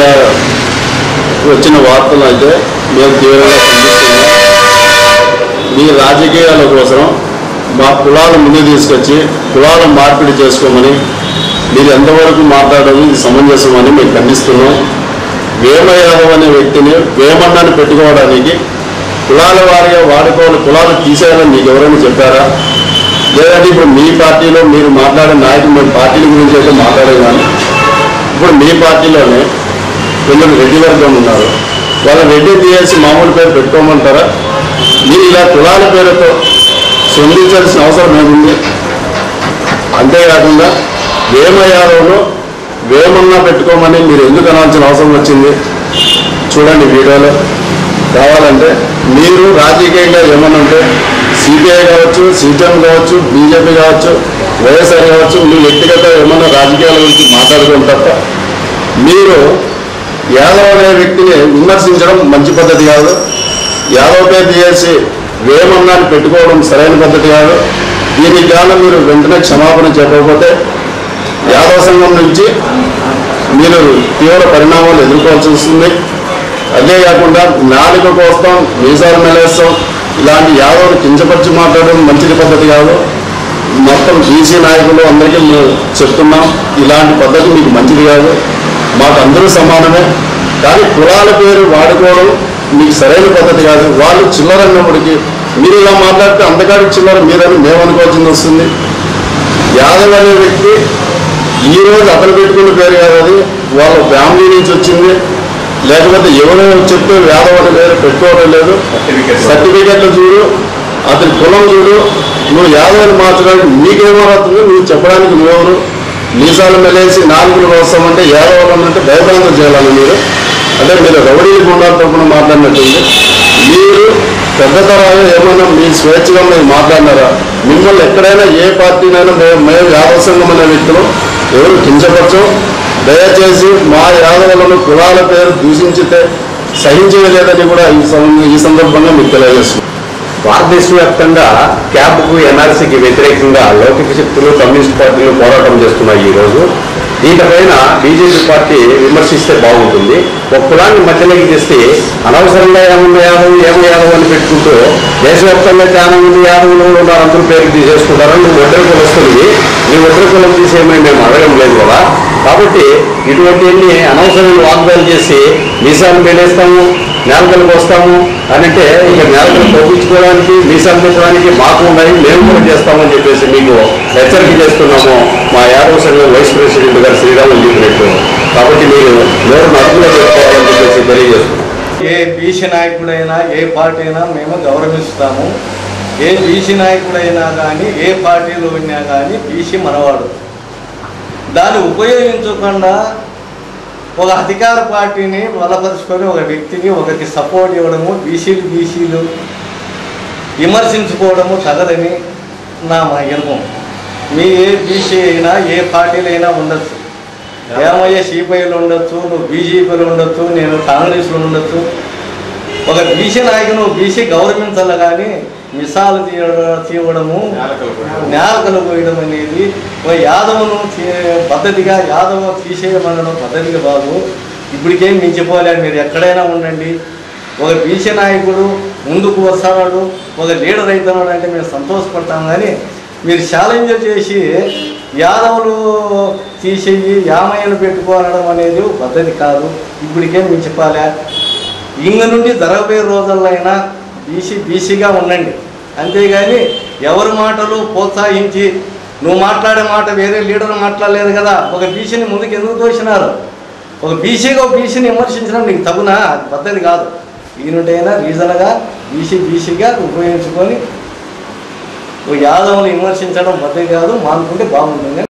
వచ్చిన వార్తలు అయితే మేము తీవ్రంగా ఖండిస్తున్నాం మీ రాజకీయాల కోసం మా కులాలు ముందు తీసుకొచ్చి కులాల మార్పిడి చేసుకోమని మీరు ఎంతవరకు మాట్లాడడం ఇది సమంజసమని మేము ఖండిస్తున్నాం వేమ యాదవ్ అనే వ్యక్తిని వేమన్నాన్ని పెట్టుకోవడానికి కులాల వారిగా వాడుకోవాలి కులాలు తీసేయాలని మీకు ఎవరైనా చెప్పారా లేదంటే ఇప్పుడు మీ పార్టీలో మీరు మాట్లాడే నాయకులు మేము పార్టీల గురించి అయితే మాట్లాడేది కానీ ఇప్పుడు మీ పార్టీలోనే కొందరు రెడ్డి వర్గం ఉన్నారు వాళ్ళ రెడ్డి తీసేసి మామూలు పేరు పెట్టుకోమంటారా మీరు ఇలా కులాల పేరుతో స్పందించాల్సిన అవసరం ఏముంది అంతేకాకుండా వేమ యాదవ్లో వేమన్నా పెట్టుకోమని మీరు ఎందుకు అనాల్సిన అవసరం వచ్చింది చూడండి వీడియోలో కావాలంటే మీరు రాజకీయంగా ఏమన్నా ఉంటే సిపిఐ కావచ్చు సిపిఎం కావచ్చు బీజేపీ కావచ్చు వైఎస్ఆర్ కావచ్చు మీ వ్యక్తిగత ఏమన్నా రాజకీయాల గురించి మాట్లాడుకోవడం తప్ప మీరు యాదవ్ అనే వ్యక్తిని విమర్శించడం మంచి పద్ధతి కాదు యాదవ్ పేరు తీసేసి వేమన్నాన్ని పెట్టుకోవడం సరైన పద్ధతి కాదు దీనికి గాను మీరు వెంటనే క్షమాపణ చెప్పకపోతే యాదవ సంఘం నుంచి మీరు తీవ్ర పరిణామాలు ఎదుర్కోవాల్సి వస్తుంది అదే కాకుండా నాలుక కోస్తాం మీసాలు మెలేస్తాం ఇలాంటి యాదవులు కించపరిచి మాట్లాడడం మంచిది పద్ధతి కాదు మొత్తం బీసీ నాయకులు అందరికీ మేము చెప్తున్నాం ఇలాంటి పద్ధతి మీకు మంచిది కాదు మాకు అందరూ సమానమే కానీ కులాల పేరు వాడుకోవడం మీకు సరైన పద్ధతి కాదు వాళ్ళు చిల్లరన్నప్పటికీ మీరు ఇలా మాట్లాడితే అంతకాడికి చిల్లర మీరని మేము అనుకోవాల్సింది వస్తుంది యాదవ్ అనే వ్యక్తి ఈ రోజు అతను పెట్టుకున్న పేరు కాదు అది వాళ్ళ ఫ్యామిలీ నుంచి వచ్చింది లేకపోతే ఎవరో చెప్తే యాదవ్ అనే పేరు పెట్టుకోవడం లేదు సర్టిఫికెట్లు చూడు అతని కులం చూడు నువ్వు యాదవ్ని మార్చడానికి నీకేమవుతుంది నువ్వు చెప్పడానికి నువ్వెవరు మీసాలు మెలేసి నాలుగులు వస్తామంటే యాదవ్ అంటే భయభ్రాంతం చేయాలి మీరు అంటే మీరు రౌడీ గుండాల తరపున మాట్లాడినట్టుంది మీరు పెద్ద తరాలు ఏమన్నా మీ స్వేచ్ఛగా మీరు మాట్లాడినారా మిమ్మల్ని ఎక్కడైనా ఏ పార్టీనైనా మేము మేము యాదవ సంఘం అనే వ్యక్తులు ఎవరు కించపరచం దయచేసి మా యాదవులను కులాల పేరు దూషించితే సహించలేదని కూడా ఈ సం- ఈ సందర్భంగా మీకు తెలియజేస్తున్నాం భారతదేశ వ్యాప్తంగా క్యాబ్కు ఎన్ఆర్సీకి వ్యతిరేకంగా లౌకిక శక్తులు కమ్యూనిస్ట్ పార్టీలు పోరాటం చేస్తున్నాయి ఈ రోజు దీనిపైన బీజేపీ పార్టీ విమర్శిస్తే బాగుంటుంది ఒక కులాన్ని మధ్యలోకి తెస్తే అనవసరంగా ఏమన్నా యాదవ్ ఏమో యాదవ్ అని పెట్టుకుంటూ దేశవ్యాప్తంగా చాలా మంది యాదవులు ఉన్నారు అందరూ పేరు తీసేసుకుంటారు నువ్వు ఒడ్డరి కులస్తుడివి నీ ఒడ్డరి కులం తీసేయమని మేము అడగడం లేదు కదా కాబట్టి ఇటువంటివన్నీ అనవసరమైన వాగ్దానాలు చేసి మీసాలు పెళ్ళేస్తాము నేలకలకు వస్తాము అని అంటే ఇక నేలకలు తగ్గించుకోవడానికి మీసాలు పెట్టడానికి మాకు ఉన్నాయి మేము కూడా చేస్తామని చెప్పేసి మీకు హెచ్చరిక చేస్తున్నాము మా యాదవ సంఘం వైస్ ప్రెసిడెంట్ గారు శ్రీరాములు చెప్పినట్టు కాబట్టి మీరు నోరు నడుపులో పెట్టుకోవాలని చెప్పేసి తెలియజేస్తున్నాం ఏ బీసీ నాయకుడైనా ఏ పార్టీ అయినా మేము గౌరవిస్తాము ఏ బీసీ నాయకుడైనా కానీ ఏ పార్టీలో ఉన్నా కానీ బీసీ మనవాడు దాన్ని ఉపయోగించకుండా ఒక అధికార పార్టీని బలపరుచుకొని ఒక వ్యక్తిని ఒకరికి సపోర్ట్ ఇవ్వడము బీసీలు బీసీలు విమర్శించుకోవడము తగదని నా మా ఎనుభవం మీ ఏ బీసీ అయినా ఏ పార్టీలు అయినా ఉండొచ్చు ఏమయ్యే సిపిఐలు ఉండొచ్చు నువ్వు బీజేపీలో ఉండొచ్చు నేను కాంగ్రెస్లో ఉండొచ్చు ఒక బీసీ నాయకుడు నువ్వు బీసీ గౌరవించాలి కానీ మిసాలు తీయడం తీయడము నేలకలు పోయడం అనేది ఒక యాదవును తీ- పద్ధతిగా యాదవ తీసేయమనడం పద్ధతిగా బాబు ఇప్పటికేం మించిపోలే మీరు ఎక్కడైనా ఉండండి ఒక బీసీ నాయకుడు ముందుకు వస్తున్నాడు ఒక లీడర్ అవుతున్నాడు అంటే మేము సంతోషపడతాం కానీ మీరు ఛాలెంజ్ చేసి యాదవులు తీసేయి యామయ్యను పెట్టుకోనడం అనేది ఒక పద్ధతి కాదు ఇప్పటికేం మించిపోలే ఇంక నుండి జరగబోయే రోజులైనా బీసీ బీసీగా ఉండండి అంతేగాని ఎవరి మాటలు ప్రోత్సహించి నువ్వు మాట్లాడే మాట వేరే లీడర్ మాట్లాడలేదు కదా ఒక బీసీని ముందుకు ఎందుకు తోసినారు ఒక బీసీగా ఒక బీసీని విమర్శించడం నీకు తగునా అది పద్ధతి కాదు ఈయనుంటైనా రీజన్గా బీసీ బీసీగా ఉపయోగించుకొని ఓ యాదవుని విమర్శించడం పద్ధతి కాదు మానుకుంటే బాగుంటుంది